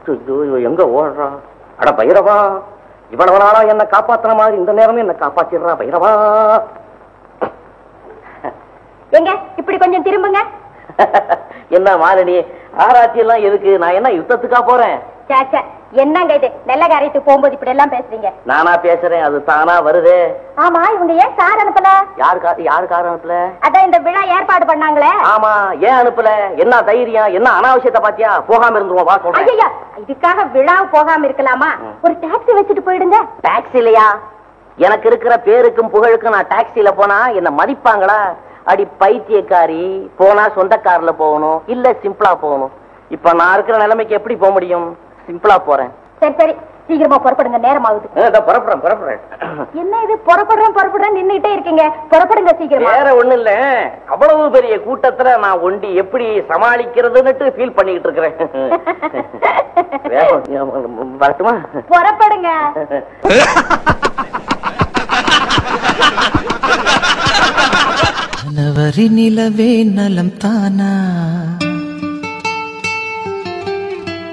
ஐயோ, எங்க ஓடுறா அட பைரவா இவ்வளவு நாளா என்ன காப்பாத்துற மாதிரி இந்த நேரமே என்ன காப்பாத்திடுறா பைரவா எங்க இப்படி கொஞ்சம் திரும்புங்க என்ன மாலினி ஆராய்ச்சி எல்லாம் எதுக்கு நான் என்ன யுத்தத்துக்கா போறேன் சே, சே, என்னங்க இது நெல்ல காரியத்துக்கு போகும்போது இப்படி எல்லாம் பேசுறீங்க நானா பேசுறேன் அது தானா வருதே ஆமா இவங்க ஏன் கார் அனுப்பல யாரு கா யாரு காரணம் அனுப்பல அதான் இந்த விழா ஏற்பாடு பண்ணாங்களே ஆமா ஏன் அனுப்பல என்ன தைரியம் என்ன அனாவசியத்தை பாத்தியா போகாம இருந்துருவோம் வா சொல்றேன் ஐயா இதுக்காக விழா போகாம இருக்கலாமா ஒரு டாக்ஸி வச்சுட்டு போயிடுங்க டாக்ஸிலையா எனக்கு இருக்கிற பேருக்கும் புகழுக்கும் நான் டாக்ஸில போனா என்ன மதிப்பாங்களா அடி பைத்தியக்காரி போனா சொந்த கார்ல போகணும் இல்ல சிம்பிளா போகணும் இப்ப நான் இருக்கிற நிலைமைக்கு எப்படி போக முடியும் சிம்பிளா போறேன் சரி சரி சீக்கிரமா புறப்படுங்க நேரம் ஆகுது ஆ, இதோ புறப்படுறேன் புறப்படுறேன் என்ன இது புறப்படுறேன் புறப்படுறேன் நின்னுட்டே இருக்கீங்க புறப்படுங்க சீக்கிரமா வேற ஒண்ணு இல்ல அவ்வளவு பெரிய கூட்டத்துல நான் ஒண்டி எப்படி சமாளிக்கிறதுன்னுட்டு ஃபீல் பண்ணிக்கிட்டு இருக்கிறேன் வேகம், வரட்டுமா புறப்படுங்க ஜனவரி நிலவே நலம் தானா